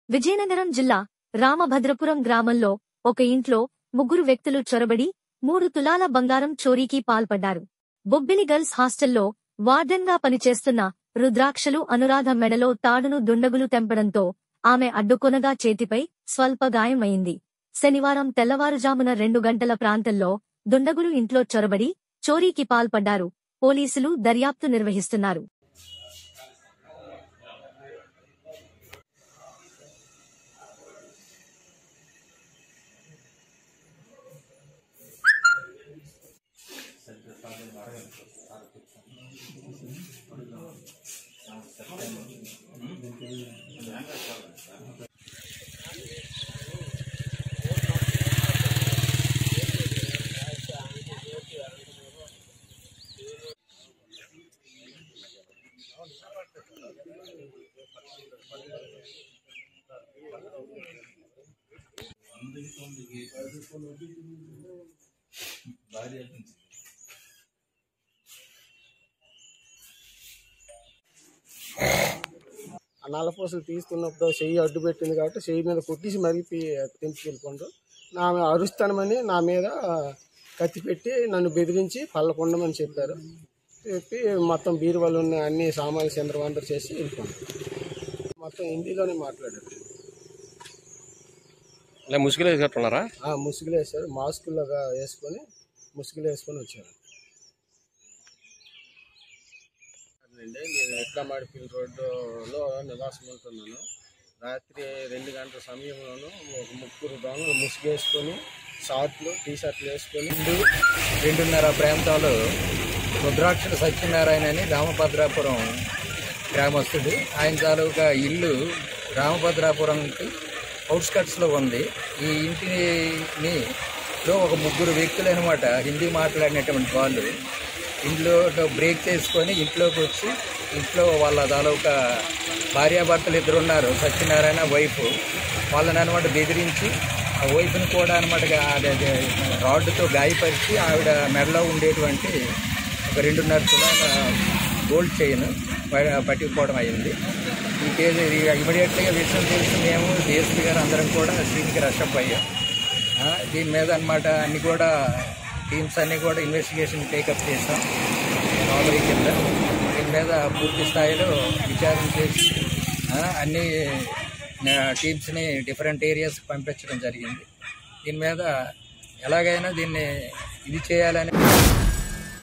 విజయనగరం జిల్లా రామభద్రపురం గ్రామంలో ఒక ఇంట్లో ముగ్గురు వ్యక్తులు చొరబడి మూడు తులాల బంగారం చోరీకి పాల్పడ్డారు బొబ్బిలి గర్ల్స్ హాస్టల్లో వార్డెన్గా పనిచేస్తున్న రుద్రాక్షలు అనురాధ మెడలో తాడును దుండగులు తెంపడంతో ఆమె అడ్డుకొనగా చేతిపై స్వల్ప గాయమైంది శనివారం తెల్లవారుజామున రెండు గంటల ప్రాంతంలో దుండగులు ఇంట్లో చొరబడి చోరీకి పాల్పడ్డారు పోలీసులు దర్యాప్తు నిర్వహిస్తున్నారు ఆ నల్లపూసలు తీస్తున్నప్పుడు చెయ్యి అడ్డు పెట్టింది కాబట్టి చెయ్యి మీద కొట్టేసి మరీ తెంపుకెళ్ళిపోండు నా మీద అరుస్తానమని నా మీద కత్తి పెట్టి నన్ను బెదిరించి పళ్ళకుండమని చెప్పారు చెప్పి మొత్తం బీరువాలు ఉన్న అన్ని సామాన్లు చంద్రవందరు చేసి వెళ్ళిపోండి మొత్తం హిందీలోనే మాట్లాడారు ఇలా ముసుగులు వేసేట్టున్నారా ఆ ముసుగులు వేశారు మాస్కులాగా వేసుకొని ముసుగులు వేసుకొని వచ్చారు అండి నేను ఎట్లమాడిపిల్ రోడ్డులో నివాసం ఉంటున్నాను రాత్రి రెండు గంటల సమయంలోనూ ఒక ముగ్గురు దొంగలు ముసుగేసుకొని షార్ట్లు టీ షర్ట్లు వేసుకొని రెండు రెండున్నర ప్రాంతాలు రుద్రాక్షల సత్యనారాయణ అని రామభద్రాపురం గ్రామస్తుడు ఆయన తాలూకా ఇల్లు రామభద్రాపురంకి అవుట్స్కట్స్లో ఉంది ఈ ఇంటిని లో ఒక ముగ్గురు వ్యక్తులు అనమాట హిందీ మాట్లాడినటువంటి వాళ్ళు ఇంట్లో బ్రేక్ చేసుకొని ఇంట్లోకి వచ్చి ఇంట్లో వాళ్ళ తాలూకా భార్యాభర్తలు ఇద్దరు ఉన్నారు సత్యనారాయణ వైఫ్ వాళ్ళని అనమాట బెదిరించి ఆ వైఫ్ని కూడా అనమాట రాడ్డుతో గాయపరిచి ఆవిడ మెడలో ఉండేటువంటి ఒక రెండున్నర తులాల గోల్డ్ చైన్ ప- పట్టుకుపోవడం అయింది ఈ కేసు ఇమీడియట్గా విషయం తెలిసి మేము డిఎస్పీ గారు అందరం కూడా సీన్కి రషప్ అయ్యాం ఆ, దీని మీద అన్నమాట అన్ని కూడా టీమ్స్ అన్ని కూడా ఇన్వెస్టిగేషన్ టేకప్ చేసాం రాబరీ కింద దీని మీద పూర్తి స్థాయిలో విచారణ చేసి ఆ, అన్ని ఆ, టీమ్స్ని డిఫరెంట్ ఏరియాస్కి పంపించడం జరిగింది దీని మీద ఎలాగైనా దీన్ని ఇది చేయాలని